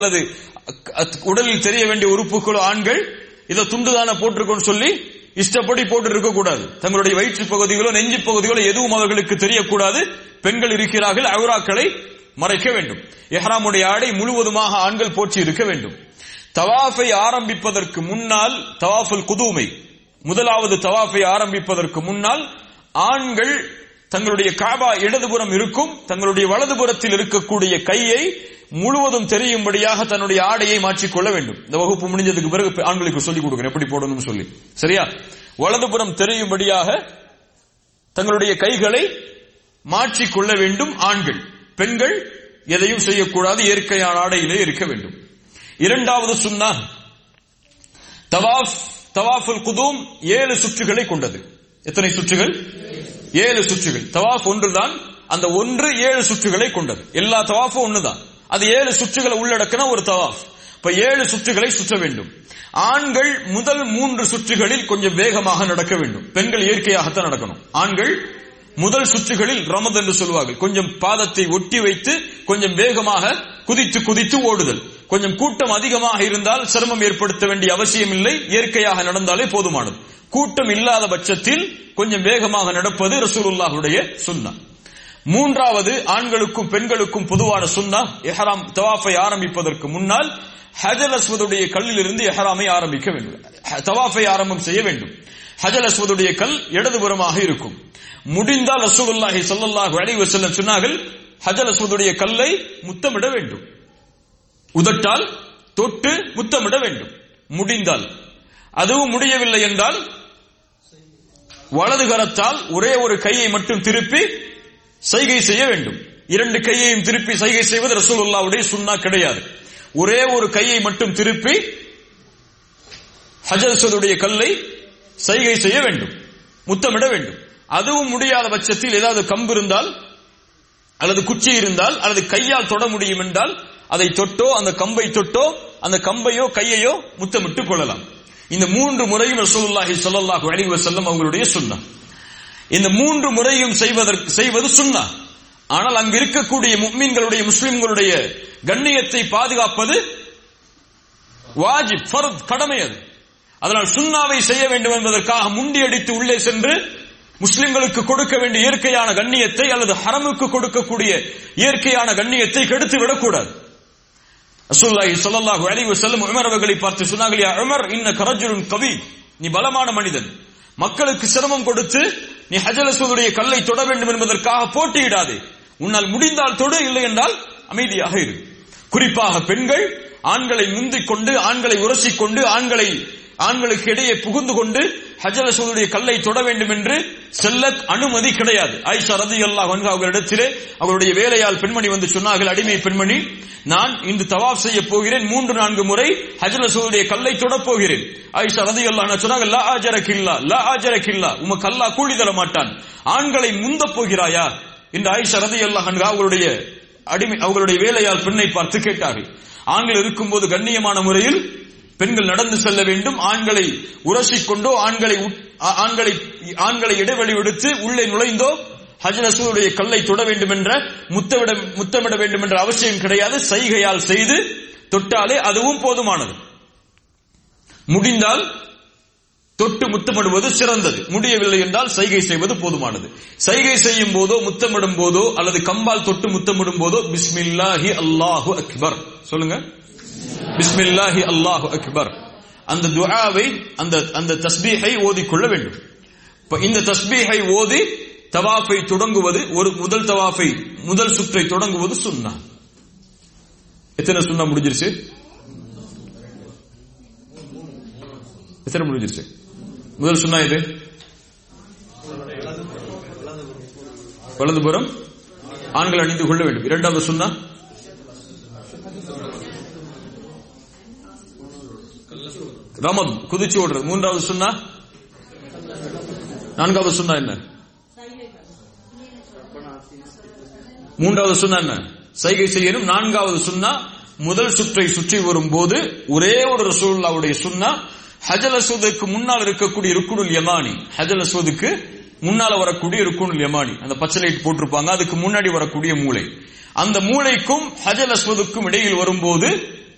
அல்லது உடலில் தெரிய வேண்டிய உறுப்புகளோ ஆண்கள் இதை துண்டுதான போட்டிருக்கோன்னு சொல்லி இஷ்டப்படி போட்டு இருக்கக்கூடாது தங்களுடைய வயிற்று பகுதிகளோ நெஞ்சு பகுதிகளோ எதுவும் அவர்களுக்கு தெரியக்கூடாது பெண்கள் இருக்கிறார்கள் அவுராக்களை மறைக்க வேண்டும் எஹ்ராமுடைய ஆடை முழுவதுமாக ஆண்கள் போற்றி இருக்க வேண்டும் தவாஃபை ஆரம்பிப்பதற்கு முன்னால் தவாஃபுல் குதூமை முதலாவது தவாஃபை ஆரம்பிப்பதற்கு முன்னால் ஆண்கள் தங்களுடைய காபா இடதுபுறம் இருக்கும் தங்களுடைய வலதுபுறத்தில் இருக்கக்கூடிய கையை முழுவதும் தெரியும்படியாக தன்னுடைய ஆடையை மாற்றிக்கொள்ள வேண்டும் இந்த வகுப்பு முடிஞ்சதுக்கு பிறகு ஆண்களுக்கு சொல்லிக் கொடுக்கிறேன் எப்படி போடணும்னு சொல்லி சரியா வலதுபுறம் தெரியும்படியாக தங்களுடைய கைகளை மாற்றிக்கொள்ள வேண்டும் ஆண்கள் பெண்கள் எதையும் செய்யக்கூடாது இயற்கையான ஆடையிலே இருக்க வேண்டும் இரண்டாவது சுன்னா தவாஃப் தவாஃபுல் குதூம் ஏழு சுற்றுகளை கொண்டது எத்தனை சுற்றுகள் ஏழு சுற்றுகள் தவாஃப் ஒன்றுதான் அந்த ஒன்று ஏழு சுற்றுகளை கொண்டது எல்லா தவாஃபும் ஒண்ணுதான் அது ஏழு சுற்றுகளை உள்ளடக்கின ஒரு தவாஃப் இப்ப ஏழு சுற்றுகளை சுற்ற வேண்டும் ஆண்கள் முதல் மூன்று சுற்றுகளில் கொஞ்சம் வேகமாக நடக்க வேண்டும் பெண்கள் இயற்கையாகத்தான் நடக்கணும் ஆண்கள் முதல் சுற்றுகளில் ரமத் என்று சொல்வார்கள் கொஞ்சம் பாதத்தை ஒட்டி வைத்து கொஞ்சம் வேகமாக குதித்து குதித்து ஓடுதல் கொஞ்சம் கூட்டம் அதிகமாக இருந்தால் சிரமம் ஏற்படுத்த வேண்டிய அவசியம் இல்லை இயற்கையாக நடந்தாலே போதுமானது கூட்டம் இல்லாத பட்சத்தில் கொஞ்சம் வேகமாக நடப்பது ரசூலுல்லாஹுடைய சுன்னா மூன்றாவது ஆண்களுக்கும் பெண்களுக்கும் பொதுவான சுன்னா எஹராம் தவாஃபை ஆரம்பிப்பதற்கு முன்னால் ஹஜல் அஸ்வதுடைய கல்லில் இருந்து எஹராமை ஆரம்பிக்க வேண்டும் தவாஃபை ஆரம்பம் செய்ய வேண்டும் ஹஜல் அஸ்வதுடைய கல் இடதுபுறமாக இருக்கும் முடிந்தால் ரசூலுல்லாஹி ஸல்லல்லாஹு அலைஹி வஸல்லம் சொன்னார்கள் ஹஜல் அஸ்வதுடைய கல்லை முத்தமிட வேண்டும் உதட்டால் தொட்டு முத்தமிட வேண்டும் முடிந்தால் அதுவும் முடியவில்லை என்றால் வலது கரத்தால் ஒரே ஒரு கையை மட்டும் திருப்பி சைகை செய்ய வேண்டும் இரண்டு கையையும் திருப்பி சைகை செய்வது ரசூலுல்லாவுடைய சுன்னா கிடையாது ஒரே ஒரு கையை மட்டும் திருப்பி ஹஜல்சதுடைய கல்லை சைகை செய்ய வேண்டும் முத்தமிட வேண்டும் அதுவும் முடியாத பட்சத்தில் ஏதாவது கம்பு இருந்தால் அல்லது குச்சி இருந்தால் அல்லது கையால் தொட முடியும் என்றால் அதை தொட்டோ அந்த கம்பை தொட்டோ அந்த கம்பையோ கையையோ முத்தமிட்டுக் கொள்ளலாம் இந்த மூன்று முறையும் ரசூலுல்லாஹி ஸல்லல்லாஹு அலைஹி வஸல்லம் அவங்களுடைய சுன்னா இந்த மூன்று முறையும் செய்வதற்கு செய்வது சுன்னா ஆனால் அங்கு இருக்கக்கூடிய முக்மீன்களுடைய முஸ்லிம்களுடைய கண்ணியத்தை பாதுகாப்பது வாஜிப் ஃபர்த் கடமை அது அதனால் சுன்னாவை செய்ய வேண்டும் என்பதற்காக முண்டியடித்து உள்ளே சென்று முஸ்லிம்களுக்கு கொடுக்க வேண்டிய இயற்கையான கண்ணியத்தை அல்லது ஹரமுக்கு கொடுக்கக்கூடிய இயற்கையான கண்ணியத்தை கெடுத்து விடக்கூடாது ரசூலுல்லாஹி ஸல்லல்லாஹு அலைஹி வஸல்லம் உமர் அவர்களை பார்த்து சொன்னார்கள் யா உமர் இன்னக ரஜுலுன் கவி நீ பலமான மனிதன் மக்களுக்கு சிரமம் கொடுத்து நீ ஹஜல் அஸ்வதுடைய கல்லை தொட வேண்டும் என்பதற்காக போட்டியிடாதே உன்னால் முடிந்தால் தொடு இல்லை என்றால் அமைதியாக இரு குறிப்பாக பெண்கள் ஆண்களை முந்திக் கொண்டு ஆண்களை உரசிக் கொண்டு ஆண்களை ஆண்களுக்கு இடையே புகுந்து கொண்டு ஹஜல் அஸ்வதுடைய கல்லை தொட வேண்டும் என்று செல்ல அனுமதி கிடையாது ஆயிஷா ரதி அல்லாஹ் அவர்களிடத்திலே அவருடைய வேலையால் பெண்மணி வந்து சொன்னார்கள் அடிமை பெண்மணி நான் இன்று தவாப் செய்ய போகிறேன் மூன்று நான்கு முறை ஹஜல் அஸ்வதுடைய கல்லை தொடப் போகிறேன் ஆயிஷா ரதி அல்லாஹ் சொன்னாங்க லா ஆஜரக்கில்லா லா ஆஜரக்கில்லா உமக்கு அல்லாஹ் கூலி தர மாட்டான் ஆண்களை முந்த போகிறாயா என்று ஆயிஷா ரதி அல்லாஹ் அவர்களுடைய அடிமை அவர்களுடைய வேலையால் பெண்ணை பார்த்து கேட்டார்கள் ஆண்கள் இருக்கும்போது கண்ணியமான முறையில் பெண்கள் நடந்து செல்ல வேண்டும் ஆண்களை உரசிக்கொண்டோ ஆண்களை ஆண்களை ஆண்களை இடைவெளி விடுத்து உள்ளே நுழைந்தோ ஹஜ் ரசூலுடைய கல்லை தொட வேண்டும் என்ற முத்தமிட முத்தமிட வேண்டும் என்ற அவசியம் கிடையாது சைகையால் செய்து தொட்டாலே அதுவும் போதுமானது முடிந்தால் தொட்டு முத்தமிடுவது சிறந்தது முடியவில்லை என்றால் சைகை செய்வது போதுமானது சைகை செய்யும் போதோ முத்தமிடும் போதோ அல்லது கம்பால் தொட்டு முத்தமிடும் போதோ பிஸ்மில்லாஹி அல்லாஹு அக்பர் சொல்லுங்க பிஸ்மில்லாஹி அல்லாஹு அக்பர் அந்த துஆவை அந்த அந்த தஸ்பீஹை ஓதிக்கொள்ள வேண்டும் இப்ப இந்த தஸ்பீஹை ஓதி தவாஃபை தொடங்குவது ஒரு முதல் தவாஃபை முதல் சுற்றை தொடங்குவது சுன்னா எத்தனை சுன்னா முடிஞ்சிருச்சு எத்தனை முடிஞ்சிருச்சு முதல் சுன்னா இது வலதுபுறம் ஆண்கள் அணிந்து கொள்ள வேண்டும் இரண்டாவது சுன்னா ரமத் குதிச்சு ஓடுறது மூன்றாவது சுன்னா நான்காவது சுன்னா என்ன மூன்றாவது சுன்னா என்ன சைகை செய்யணும் நான்காவது சுன்னா முதல் சுற்றை சுற்றி வரும்போது ஒரே ஒரு ரசூல்லாவுடைய சுன்னா ஹஜல் அசோதுக்கு முன்னால் இருக்கக்கூடிய ருக்குனுல் யமானி ஹஜல் அசோதுக்கு முன்னால வரக்கூடிய ருக்குனுல் யமானி அந்த பச்சை லைட் போட்டிருப்பாங்க அதுக்கு முன்னாடி வரக்கூடிய மூளை அந்த மூளைக்கும் ஹஜல் அஸ்வதுக்கும் இடையில் வரும்போது